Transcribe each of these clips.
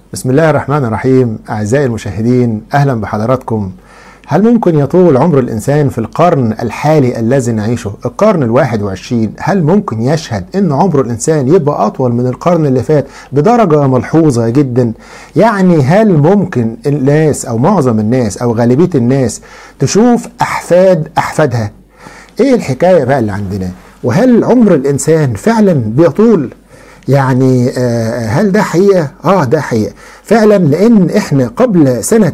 بسم الله الرحمن الرحيم أعزائي المشاهدين أهلا بحضراتكم هل ممكن يطول عمر الإنسان في القرن الحالي الذي نعيشه القرن الواحد وعشرين هل ممكن يشهد أن عمر الإنسان يبقى أطول من القرن اللي فات بدرجة ملحوظة جدا يعني هل ممكن الناس أو معظم الناس أو غالبية الناس تشوف أحفاد أحفادها إيه الحكاية بقى اللي عندنا وهل عمر الإنسان فعلا بيطول يعني آه هل ده حقيقة؟ اه ده حقيقة فعلا لان احنا قبل سنة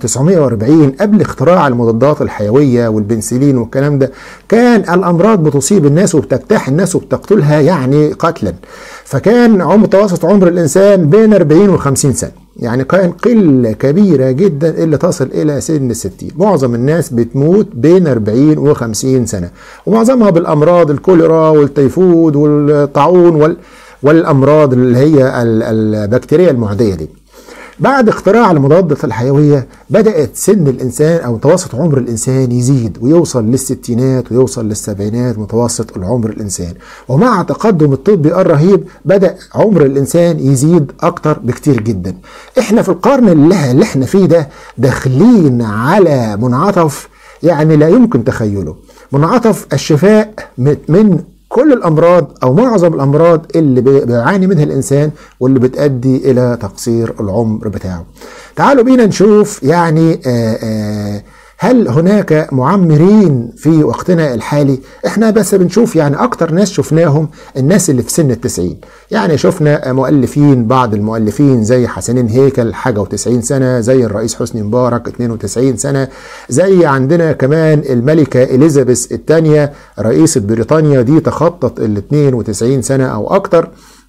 1940 قبل اختراع المضادات الحيوية والبنسلين والكلام ده كان الامراض بتصيب الناس وبتجتاح الناس وبتقتلها يعني قتلا فكان عمر متوسط عمر الانسان بين 40 و 50 سنة يعني كان قلة كبيرة جدا اللي تصل إلى سن الستين معظم الناس بتموت بين 40 و 50 سنة ومعظمها بالأمراض الكوليرا والتيفود والطاعون وال والامراض اللي هي البكتيريا المعديه دي بعد اختراع المضادات الحيويه بدات سن الانسان او متوسط عمر الانسان يزيد ويوصل للستينات ويوصل للسبعينات متوسط العمر الانسان ومع تقدم الطب الرهيب بدا عمر الانسان يزيد اكتر بكتير جدا احنا في القرن اللي, اللي احنا فيه ده داخلين على منعطف يعني لا يمكن تخيله منعطف الشفاء من كل الامراض او معظم الامراض اللي بيعاني منها الانسان واللي بتؤدي الى تقصير العمر بتاعه. تعالوا بينا نشوف يعني آآ آآ هل هناك معمرين في وقتنا الحالي احنا بس بنشوف يعني اكتر ناس شفناهم الناس اللي في سن التسعين يعني شفنا مؤلفين بعض المؤلفين زي حسنين هيكل حاجة وتسعين سنة زي الرئيس حسني مبارك 92 سنة زي عندنا كمان الملكة إليزابيث الثانية رئيسة بريطانيا دي تخطت ال 92 سنة أو أكتر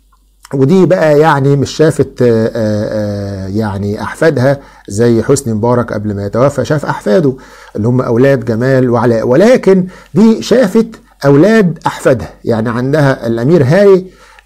ودي بقى يعني مش شافت آآ آآ يعني احفادها زي حسني مبارك قبل ما يتوفى شاف احفاده اللي هم اولاد جمال وعلاء ولكن دي شافت اولاد احفادها يعني عندها الامير هاري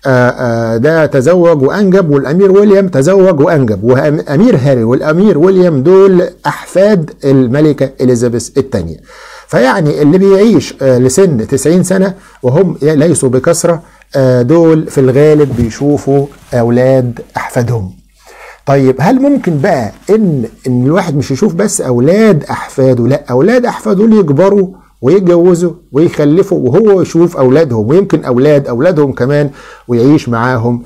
آآ ده تزوج وانجب والامير ويليام تزوج وانجب وامير هاري والامير ويليام دول احفاد الملكه اليزابيث الثانيه فيعني اللي بيعيش لسن 90 سنه وهم ليسوا بكثره دول في الغالب بيشوفوا اولاد احفادهم طيب هل ممكن بقى ان ان الواحد مش يشوف بس اولاد احفاده لا اولاد احفاده اللي يكبروا ويتجوزوا ويخلفوا وهو يشوف اولادهم ويمكن اولاد اولادهم كمان ويعيش معاهم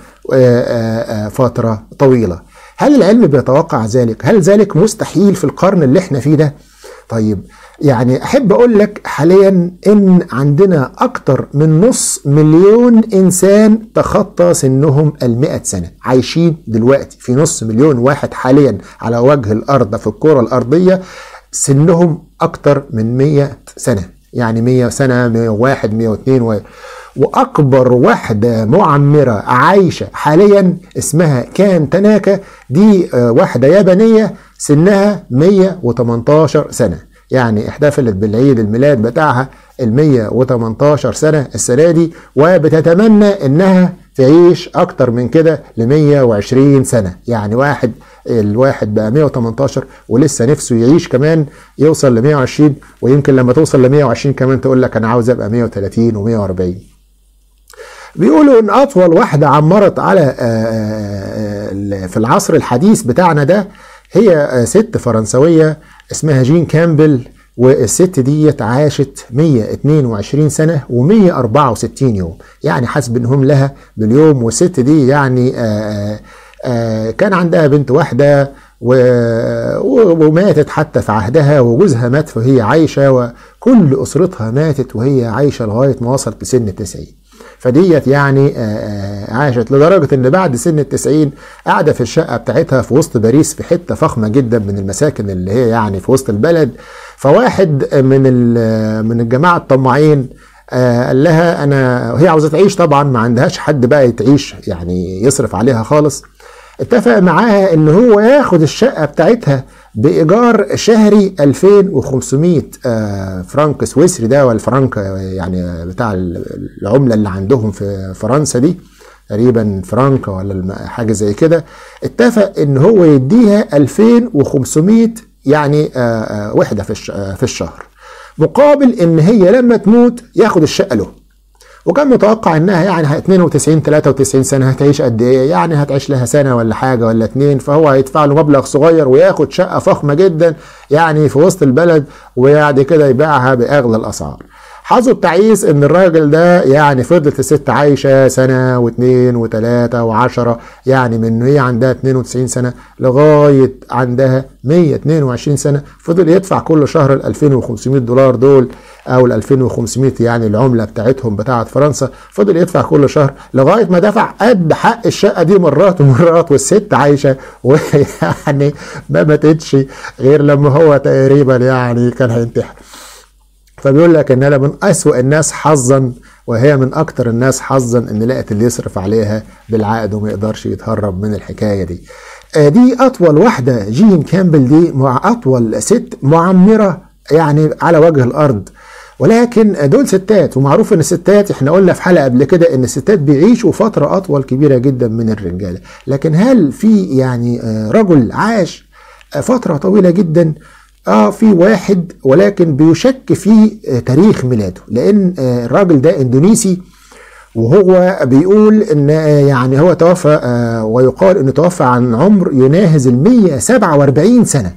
فتره طويله هل العلم بيتوقع ذلك هل ذلك مستحيل في القرن اللي احنا فيه ده طيب يعني احب اقول لك حاليا ان عندنا اكتر من نص مليون انسان تخطى سنهم المئة سنة عايشين دلوقتي في نص مليون واحد حاليا على وجه الارض في الكرة الارضية سنهم اكتر من 100 سنة يعني 100 سنة 101 102 و... واكبر واحدة معمرة عايشة حاليا اسمها كان تناكا دي واحدة يابانية سنها 118 سنة يعني احتفلت بالعيد الميلاد بتاعها ال 118 سنة السنة دي وبتتمنى انها تعيش اكتر من كده ل 120 سنة يعني واحد الواحد بقى 118 ولسه نفسه يعيش كمان يوصل ل 120 ويمكن لما توصل ل 120 كمان تقول لك انا عاوز ابقى 130 و140 بيقولوا ان اطول واحدة عمرت على في العصر الحديث بتاعنا ده هي ست فرنسوية اسمها جين كامبل والست ديت عاشت 122 سنة و164 يوم يعني حسب انهم لها باليوم والست دي يعني آآ آآ كان عندها بنت واحدة وماتت حتى في عهدها وجوزها مات وهي عايشة وكل أسرتها ماتت وهي عايشة لغاية ما وصلت لسن التسعين فديت يعني عاشت لدرجة ان بعد سن التسعين قاعدة في الشقة بتاعتها في وسط باريس في حتة فخمة جدا من المساكن اللي هي يعني في وسط البلد فواحد من من الجماعة الطماعين قال لها انا وهي عاوزة تعيش طبعا ما عندهاش حد بقى تعيش يعني يصرف عليها خالص اتفق معاها ان هو ياخد الشقة بتاعتها بإيجار شهري 2500 فرنك سويسري ده والفرنك يعني بتاع العملة اللي عندهم في فرنسا دي تقريبا فرنك ولا حاجة زي كده اتفق ان هو يديها 2500 يعني وحدة في في الشهر مقابل ان هي لما تموت ياخد الشقة له وكان متوقع انها يعني 92 93 سنه هتعيش قد ايه؟ يعني هتعيش لها سنه ولا حاجه ولا اتنين فهو هيدفع له مبلغ صغير وياخد شقه فخمه جدا يعني في وسط البلد وبعد كده يبيعها باغلى الاسعار. حظه التعيس ان الراجل ده يعني فضلت الست عايشه سنه واثنين وثلاثه وعشرة يعني من هي عندها 92 سنه لغايه عندها 122 سنه فضل يدفع كل شهر ال 2500 دولار دول او ال 2500 يعني العمله بتاعتهم بتاعت فرنسا فضل يدفع كل شهر لغايه ما دفع قد حق الشقه دي مرات ومرات والست عايشه ويعني ما ماتتش غير لما هو تقريبا يعني كان هينتحر فبيقول لك ان انا من اسوأ الناس حظا وهي من اكتر الناس حظا ان لقت اللي يصرف عليها بالعقد وما يقدرش يتهرب من الحكايه دي دي اطول واحده جين كامبل دي مع اطول ست معمره يعني على وجه الارض ولكن دول ستات ومعروف ان الستات احنا قلنا في حلقه قبل كده ان الستات بيعيشوا فتره اطول كبيره جدا من الرجاله لكن هل في يعني رجل عاش فتره طويله جدا اه في واحد ولكن بيشك في تاريخ ميلاده لان الراجل ده اندونيسي وهو بيقول ان يعني هو توفى ويقال انه توفى عن عمر يناهز ال 147 سنه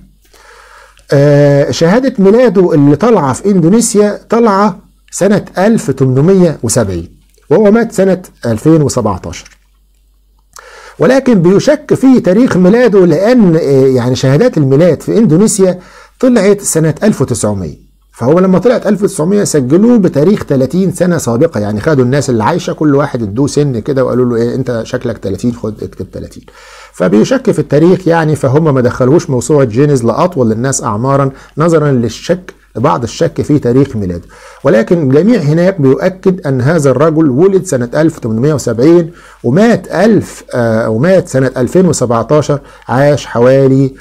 شهاده ميلاده اللي طالعه في اندونيسيا طالعه سنه 1870 وهو مات سنه 2017 ولكن بيشك في تاريخ ميلاده لان يعني شهادات الميلاد في اندونيسيا طلعت سنة 1900 فهو لما طلعت 1900 سجلوه بتاريخ 30 سنة سابقة يعني خدوا الناس اللي عايشة كل واحد ادوه سن كده وقالوا له ايه انت شكلك 30 خد اكتب 30 فبيشك في التاريخ يعني فهم ما دخلوش موسوعة جينيز لأطول الناس أعمارا نظرا للشك بعض الشك في تاريخ ميلاده ولكن الجميع هناك بيؤكد أن هذا الرجل ولد سنة 1870 ومات ألف آه ومات سنة 2017 عاش حوالي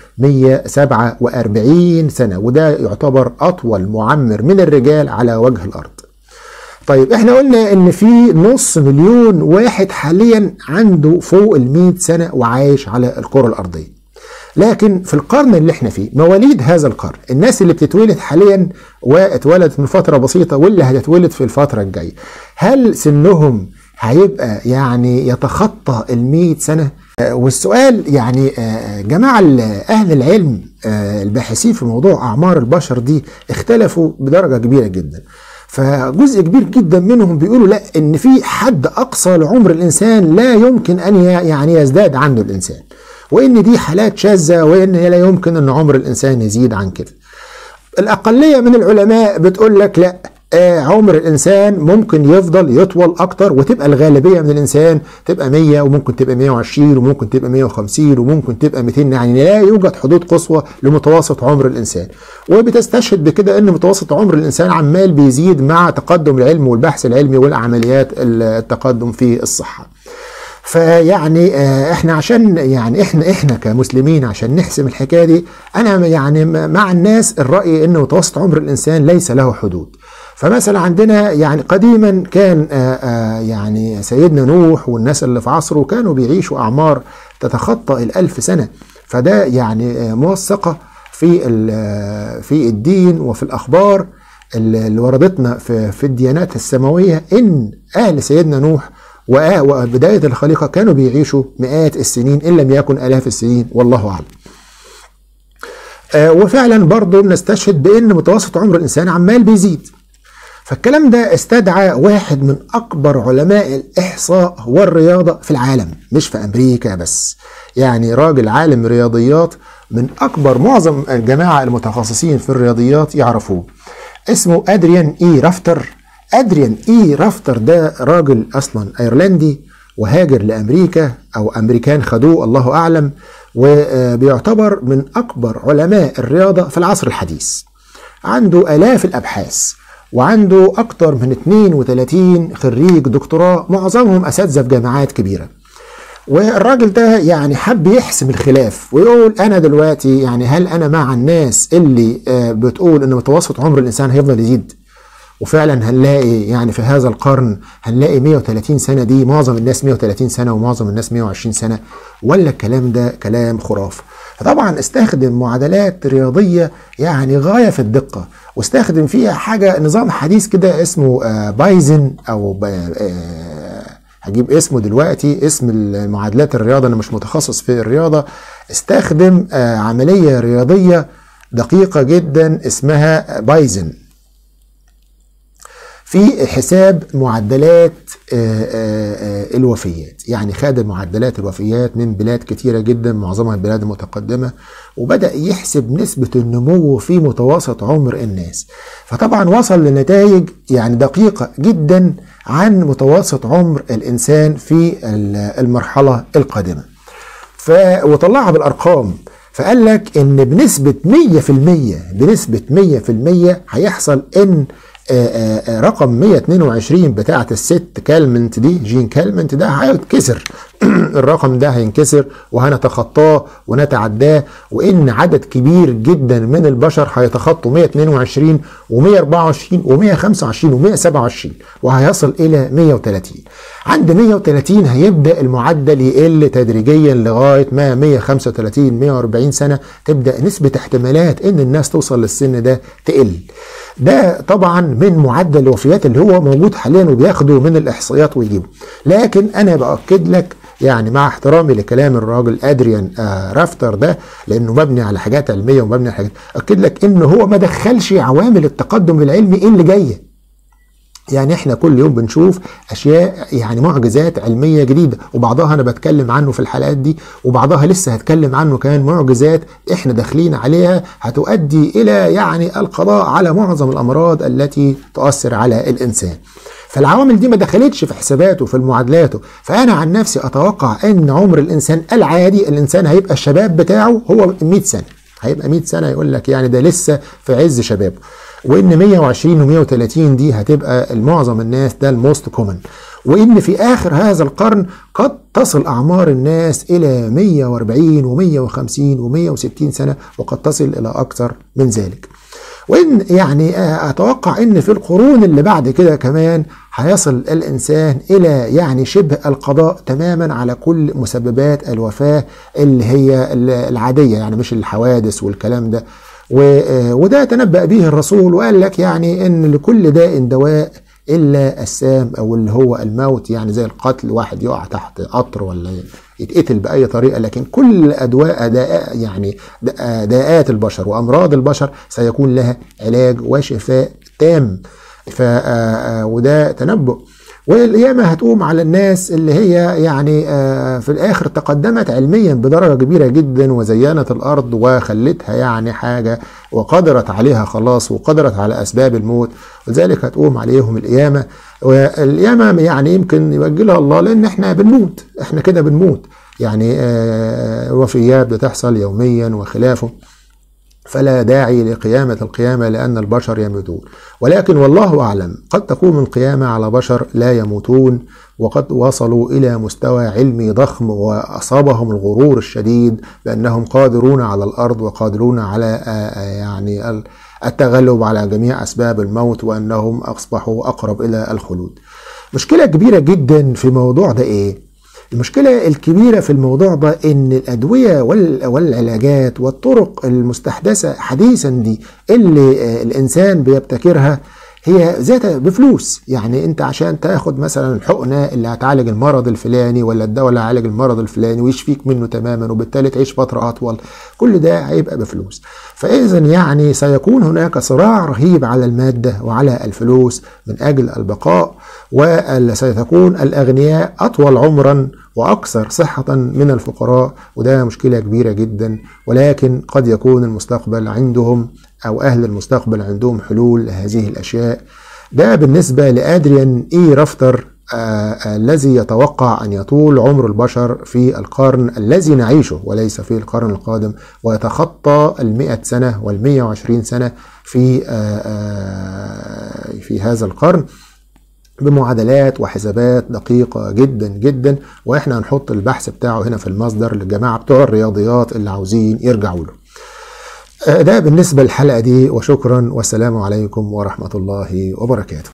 147 سنة وده يعتبر أطول معمر من الرجال على وجه الأرض طيب احنا قلنا ان في نص مليون واحد حاليا عنده فوق ال 100 سنة وعايش على الكرة الأرضية لكن في القرن اللي احنا فيه مواليد هذا القرن الناس اللي بتتولد حاليا واتولدت من فتره بسيطه واللي هتتولد في الفتره الجايه هل سنهم هيبقى يعني يتخطى ال سنه والسؤال يعني جماعة أهل العلم الباحثين في موضوع أعمار البشر دي اختلفوا بدرجة كبيرة جدا فجزء كبير جدا منهم بيقولوا لا ان في حد اقصى لعمر الانسان لا يمكن ان يعني يزداد عنه الانسان وان دي حالات شاذه وان لا يمكن ان عمر الانسان يزيد عن كده الاقليه من العلماء بتقول لك لا آه عمر الانسان ممكن يفضل يطول اكتر وتبقى الغالبيه من الانسان تبقى 100 وممكن تبقى 120 وممكن تبقى 150 وممكن تبقى 200 يعني لا يوجد حدود قصوى لمتوسط عمر الانسان وبتستشهد بكده ان متوسط عمر الانسان عمال بيزيد مع تقدم العلم والبحث العلمي والعمليات التقدم في الصحه فيعني احنا عشان يعني احنا احنا كمسلمين عشان نحسم الحكايه دي انا يعني مع الناس الراي ان متوسط عمر الانسان ليس له حدود فمثلا عندنا يعني قديما كان يعني سيدنا نوح والناس اللي في عصره كانوا بيعيشوا اعمار تتخطى الألف سنه فده يعني موثقه في في الدين وفي الاخبار اللي وردتنا في, في الديانات السماويه ان اهل سيدنا نوح وبداية الخليقة كانوا بيعيشوا مئات السنين إن لم يكن آلاف السنين والله أعلم آه وفعلا برضه بنستشهد بأن متوسط عمر الإنسان عمال بيزيد فالكلام ده استدعى واحد من أكبر علماء الإحصاء والرياضة في العالم مش في أمريكا بس يعني راجل عالم رياضيات من أكبر معظم الجماعة المتخصصين في الرياضيات يعرفوه اسمه أدريان إي رافتر ادريان اي رافتر ده راجل اصلا ايرلندي وهاجر لامريكا او امريكان خدوه الله اعلم وبيعتبر من اكبر علماء الرياضه في العصر الحديث عنده الاف الابحاث وعنده اكتر من 32 خريج دكتوراه معظمهم اساتذه في جامعات كبيره والراجل ده يعني حب يحسم الخلاف ويقول انا دلوقتي يعني هل انا مع الناس اللي بتقول ان متوسط عمر الانسان هيفضل يزيد وفعلا هنلاقي يعني في هذا القرن هنلاقي 130 سنة دي معظم الناس 130 سنة ومعظم الناس 120 سنة ولا الكلام ده كلام خرافة فطبعا استخدم معادلات رياضيه يعني غايه في الدقه واستخدم فيها حاجه نظام حديث كده اسمه آه، بايزن او آه، هجيب اسمه دلوقتي اسم المعادلات الرياضه انا مش متخصص في الرياضه استخدم آه، عمليه رياضيه دقيقه جدا اسمها بايزن في حساب معدلات الوفيات يعني خد معدلات الوفيات من بلاد كتيرة جدا معظمها البلاد المتقدمة وبدأ يحسب نسبة النمو في متوسط عمر الناس فطبعا وصل لنتائج يعني دقيقة جدا عن متوسط عمر الإنسان في المرحلة القادمة ف... وطلعها بالأرقام فقال لك ان بنسبة 100% بنسبة 100% هيحصل ان رقم 122 بتاعة الست كالمنت دي جين كالمنت ده هيتكسر الرقم ده هينكسر وهنتخطاه ونتعداه وان عدد كبير جدا من البشر هيتخطوا 122 و124 و125 و127 وهيصل الى 130 عند 130 هيبدا المعدل يقل تدريجيا لغايه ما 135 140 سنه تبدا نسبه احتمالات ان الناس توصل للسن ده تقل ده طبعا من معدل الوفيات اللي هو موجود حاليا وبياخده من الاحصائيات ويجيبه لكن انا باكد لك يعني مع احترامي لكلام الراجل ادريان آه رافتر ده لانه مبني على حاجات علميه ومبني على حاجات اكد لك ان هو ما دخلش عوامل التقدم العلمي اللي جايه يعني احنا كل يوم بنشوف اشياء يعني معجزات علميه جديده وبعضها انا بتكلم عنه في الحلقات دي وبعضها لسه هتكلم عنه كمان معجزات احنا داخلين عليها هتؤدي الى يعني القضاء على معظم الامراض التي تؤثر على الانسان فالعوامل دي ما دخلتش في حساباته في معادلاته فانا عن نفسي اتوقع ان عمر الانسان العادي الانسان هيبقى الشباب بتاعه هو 100 سنه هيبقى 100 سنه يقول لك يعني ده لسه في عز شبابه وان 120 و130 دي هتبقى المعظم الناس ده الموست كومن وان في اخر هذا القرن قد تصل اعمار الناس الى 140 و150 و160 سنه وقد تصل الى اكثر من ذلك وان يعني اتوقع ان في القرون اللي بعد كده كمان هيصل الانسان الى يعني شبه القضاء تماما على كل مسببات الوفاه اللي هي العاديه يعني مش الحوادث والكلام ده وده تنبأ به الرسول وقال لك يعني ان لكل داء دواء الا السام او اللي هو الموت يعني زي القتل واحد يقع تحت قطر ولا يتقتل باي طريقه لكن كل ادواء داء يعني داءات البشر وامراض البشر سيكون لها علاج وشفاء تام ف وده تنبؤ والقيامة هتقوم على الناس اللي هي يعني في الآخر تقدمت علميا بدرجة كبيرة جدا وزينت الأرض وخلتها يعني حاجة وقدرت عليها خلاص وقدرت على أسباب الموت وذلك هتقوم عليهم القيامة والقيامة يعني يمكن يوجلها الله لأن احنا بنموت احنا كده بنموت يعني وفيات بتحصل يوميا وخلافه فلا داعي لقيامة القيامة لأن البشر يموتون ولكن والله أعلم قد تقوم القيامة على بشر لا يموتون وقد وصلوا إلى مستوى علمي ضخم وأصابهم الغرور الشديد بأنهم قادرون على الأرض وقادرون على يعني التغلب على جميع أسباب الموت وأنهم أصبحوا أقرب إلى الخلود مشكلة كبيرة جدا في موضوع ده إيه؟ المشكلة الكبيرة في الموضوع ده إن الأدوية والعلاجات والطرق المستحدثة حديثا دي اللي الإنسان بيبتكرها هي ذاتها بفلوس يعني انت عشان تاخد مثلا الحقنه اللي هتعالج المرض الفلاني ولا الدواء اللي هيعالج المرض الفلاني ويشفيك منه تماما وبالتالي تعيش فتره اطول كل ده هيبقى بفلوس فاذا يعني سيكون هناك صراع رهيب على الماده وعلى الفلوس من اجل البقاء وسيكون الاغنياء اطول عمرا واكثر صحه من الفقراء وده مشكله كبيره جدا ولكن قد يكون المستقبل عندهم او اهل المستقبل عندهم حلول لهذه الاشياء ده بالنسبه لادريان اي رافتر آه الذي يتوقع ان يطول عمر البشر في القرن الذي نعيشه وليس في القرن القادم ويتخطى المئة سنه والمئة وعشرين سنه في آه آه في هذا القرن بمعادلات وحسابات دقيقة جدا جدا واحنا هنحط البحث بتاعه هنا في المصدر للجماعة بتوع الرياضيات اللي عاوزين يرجعوا له ده بالنسبة للحلقة دي وشكرا والسلام عليكم ورحمة الله وبركاته